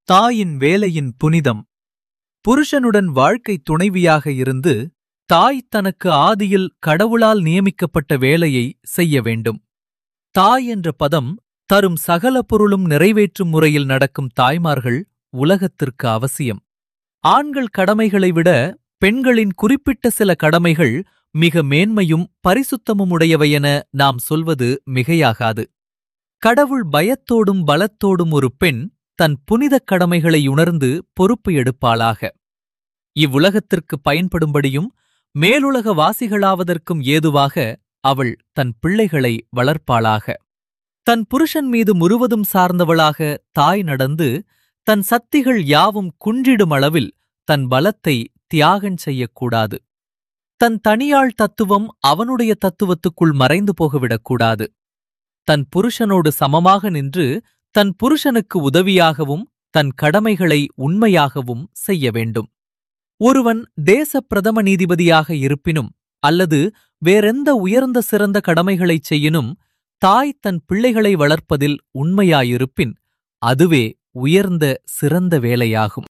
தாயின் வேலையின் புனிதம் புருஷனுடன் வாழ்க்கை துணைவியாக இருந்து தாய் தனக்கு ஆதியில் கடவுளால் நியமிக்கப்பட்ட வேலையை செய்ய வேண்டும் தாய் என்ற பதம் தரும் சகல பொருளும் நிறைவேற்றும் முறையில் நடக்கும் தாய்மார்கள் உலகத்திற்கு அவசியம் ஆண்கள் கடமைகளை விட பெண்களின் குறிப்பிட்ட சில கடமைகள் மிக மேன்மையும் பரிசுத்தமும் உடையவையென நாம் சொல்வது மிகையாகாது கடவுள் பயத்தோடும் பலத்தோடும் ஒரு பெண் தன் புனிதக் கடமைகளை உணர்ந்து பொறுப்பு எடுப்பாளாக இவ்வுலகத்திற்கு பயன்படும்படியும் மேலுலக வாசிகளாவதற்கும் ஏதுவாக அவள் தன் பிள்ளைகளை வளர்ப்பாளாக தன் புருஷன் மீது முழுவதும் சார்ந்தவளாக தாய் நடந்து தன் சக்திகள் யாவும் குன்றிடும் அளவில் தன் பலத்தை தியாகஞ் செய்யக்கூடாது தன் தனியாள் தத்துவம் அவனுடைய தத்துவத்துக்குள் மறைந்து போகவிடக்கூடாது தன் புருஷனோடு சமமாக நின்று தன் புருஷனுக்கு உதவியாகவும் தன் கடமைகளை உண்மையாகவும் செய்ய வேண்டும் ஒருவன் தேச பிரதம நீதிபதியாக இருப்பினும் அல்லது வேறெந்த உயர்ந்த சிறந்த கடமைகளைச் செய்யினும் தாய் தன் பிள்ளைகளை வளர்ப்பதில் உண்மையாயிருப்பின் அதுவே உயர்ந்த சிறந்த வேலையாகும்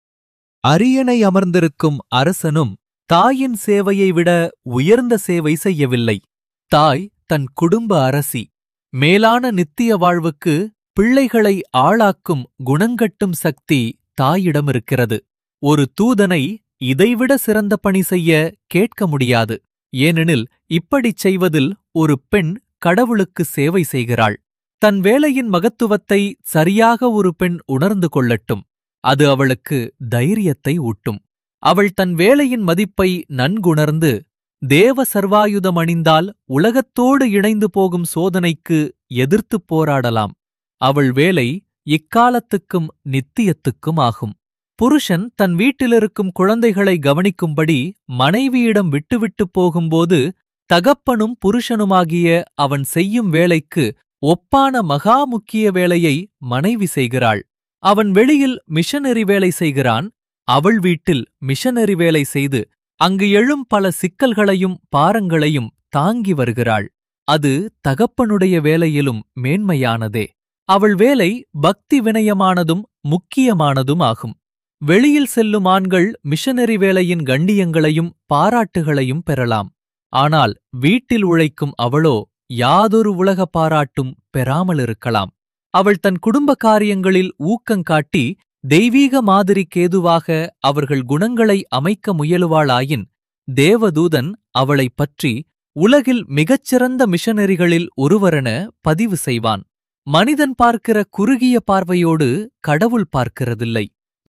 அரியணை அமர்ந்திருக்கும் அரசனும் தாயின் சேவையை விட உயர்ந்த சேவை செய்யவில்லை தாய் தன் குடும்ப அரசி மேலான நித்திய வாழ்வுக்கு பிள்ளைகளை ஆளாக்கும் குணங்கட்டும் சக்தி தாயிடம் இருக்கிறது ஒரு தூதனை இதைவிட சிறந்த பணி செய்ய கேட்க முடியாது ஏனெனில் இப்படிச் செய்வதில் ஒரு பெண் கடவுளுக்கு சேவை செய்கிறாள் தன் வேலையின் மகத்துவத்தை சரியாக ஒரு பெண் உணர்ந்து கொள்ளட்டும் அது அவளுக்கு தைரியத்தை ஊட்டும் அவள் தன் வேலையின் மதிப்பை நன்குணர்ந்து தேவ சர்வாயுதம் அணிந்தால் உலகத்தோடு இணைந்து போகும் சோதனைக்கு எதிர்த்துப் போராடலாம் அவள் வேலை இக்காலத்துக்கும் நித்தியத்துக்கும் ஆகும் புருஷன் தன் வீட்டிலிருக்கும் குழந்தைகளை கவனிக்கும்படி மனைவியிடம் விட்டுவிட்டுப் போகும்போது தகப்பனும் புருஷனுமாகிய அவன் செய்யும் வேலைக்கு ஒப்பான மகா முக்கிய வேலையை மனைவி செய்கிறாள் அவன் வெளியில் மிஷனரி வேலை செய்கிறான் அவள் வீட்டில் மிஷனரி வேலை செய்து அங்கு எழும் பல சிக்கல்களையும் பாரங்களையும் தாங்கி வருகிறாள் அது தகப்பனுடைய வேலையிலும் மேன்மையானதே அவள் வேலை பக்தி வினயமானதும் முக்கியமானதும் ஆகும் வெளியில் செல்லும் ஆண்கள் மிஷனரி வேலையின் கண்ணியங்களையும் பாராட்டுகளையும் பெறலாம் ஆனால் வீட்டில் உழைக்கும் அவளோ யாதொரு உலக பாராட்டும் பெறாமலிருக்கலாம் அவள் தன் குடும்ப காரியங்களில் ஊக்கங்காட்டி தெய்வீக மாதிரிக்கேதுவாக அவர்கள் குணங்களை அமைக்க முயலுவாளாயின் தேவதூதன் அவளைப் பற்றி உலகில் மிகச்சிறந்த மிஷனரிகளில் ஒருவரென பதிவு செய்வான் மனிதன் பார்க்கிற குறுகிய பார்வையோடு கடவுள் பார்க்கிறதில்லை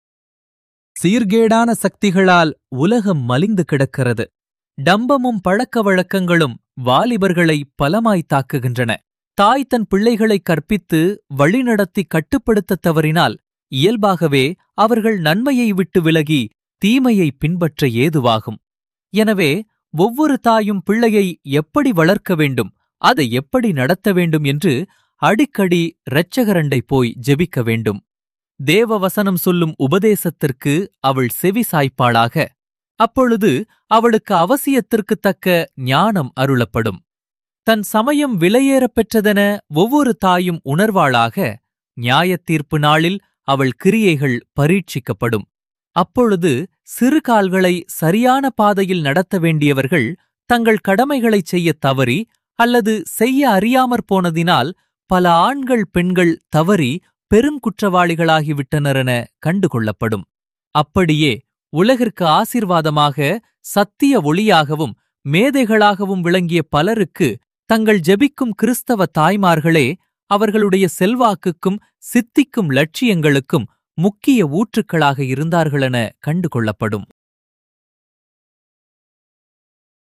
சீர்கேடான சக்திகளால் உலகம் மலிந்து கிடக்கிறது டம்பமும் பழக்க வழக்கங்களும் வாலிபர்களை பலமாய் தாக்குகின்றன தாய் தன் பிள்ளைகளை கற்பித்து வழிநடத்தி கட்டுப்படுத்தத் தவறினால் இயல்பாகவே அவர்கள் நன்மையை விட்டு விலகி தீமையை பின்பற்ற ஏதுவாகும் எனவே ஒவ்வொரு தாயும் பிள்ளையை எப்படி வளர்க்க வேண்டும் அதை எப்படி நடத்த வேண்டும் என்று அடிக்கடி இரட்சகரண்டை போய் ஜெபிக்க வேண்டும் தேவ வசனம் சொல்லும் உபதேசத்திற்கு அவள் செவி சாய்ப்பாளாக அப்பொழுது அவளுக்கு அவசியத்திற்குத் தக்க ஞானம் அருளப்படும் தன் சமயம் விலையேறப் பெற்றதென ஒவ்வொரு தாயும் உணர்வாளாக நியாயத் தீர்ப்பு நாளில் அவள் கிரியைகள் பரீட்சிக்கப்படும் அப்பொழுது சிறு கால்களை சரியான பாதையில் நடத்த வேண்டியவர்கள் தங்கள் கடமைகளைச் செய்யத் தவறி அல்லது செய்ய அறியாமற் போனதினால் பல ஆண்கள் பெண்கள் தவறி பெருங்குற்றவாளிகளாகிவிட்டனரென கண்டுகொள்ளப்படும் அப்படியே உலகிற்கு ஆசீர்வாதமாக சத்திய ஒளியாகவும் மேதைகளாகவும் விளங்கிய பலருக்கு தங்கள் ஜெபிக்கும் கிறிஸ்தவ தாய்மார்களே அவர்களுடைய செல்வாக்குக்கும் சித்திக்கும் லட்சியங்களுக்கும் முக்கிய ஊற்றுக்களாக இருந்தார்களென கண்டுகொள்ளப்படும்